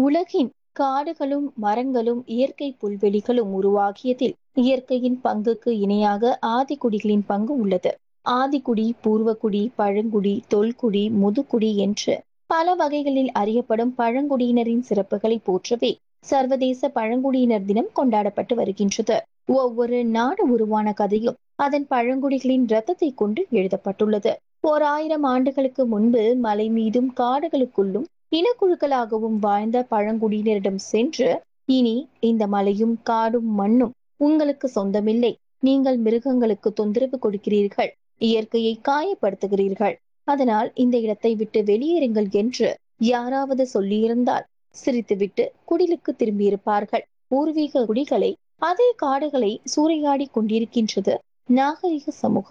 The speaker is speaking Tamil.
உலகின் காடுகளும் மரங்களும் இயற்கை புல்வெளிகளும் உருவாகியதில் இயற்கையின் பங்குக்கு இணையாக ஆதிக்குடிகளின் பங்கு உள்ளது ஆதிக்குடி பூர்வக்குடி பழங்குடி தொல்குடி முதுக்குடி என்று பல வகைகளில் அறியப்படும் பழங்குடியினரின் சிறப்புகளை போற்றவே சர்வதேச பழங்குடியினர் தினம் கொண்டாடப்பட்டு வருகின்றது ஒவ்வொரு நாடு உருவான கதையும் அதன் பழங்குடிகளின் இரத்தத்தை கொண்டு எழுதப்பட்டுள்ளது ஓர் ஆயிரம் ஆண்டுகளுக்கு முன்பு மலை மீதும் காடுகளுக்குள்ளும் இனக்குழுக்களாகவும் வாழ்ந்த பழங்குடியினரிடம் சென்று இனி இந்த மலையும் காடும் மண்ணும் உங்களுக்கு சொந்தமில்லை நீங்கள் மிருகங்களுக்கு தொந்தரவு கொடுக்கிறீர்கள் இயற்கையை காயப்படுத்துகிறீர்கள் அதனால் இந்த இடத்தை விட்டு வெளியேறுங்கள் என்று யாராவது சொல்லியிருந்தால் சிரித்துவிட்டு குடிலுக்கு திரும்பியிருப்பார்கள் பூர்வீக குடிகளை அதே காடுகளை சூறையாடி கொண்டிருக்கின்றது நாகரிக சமூகம்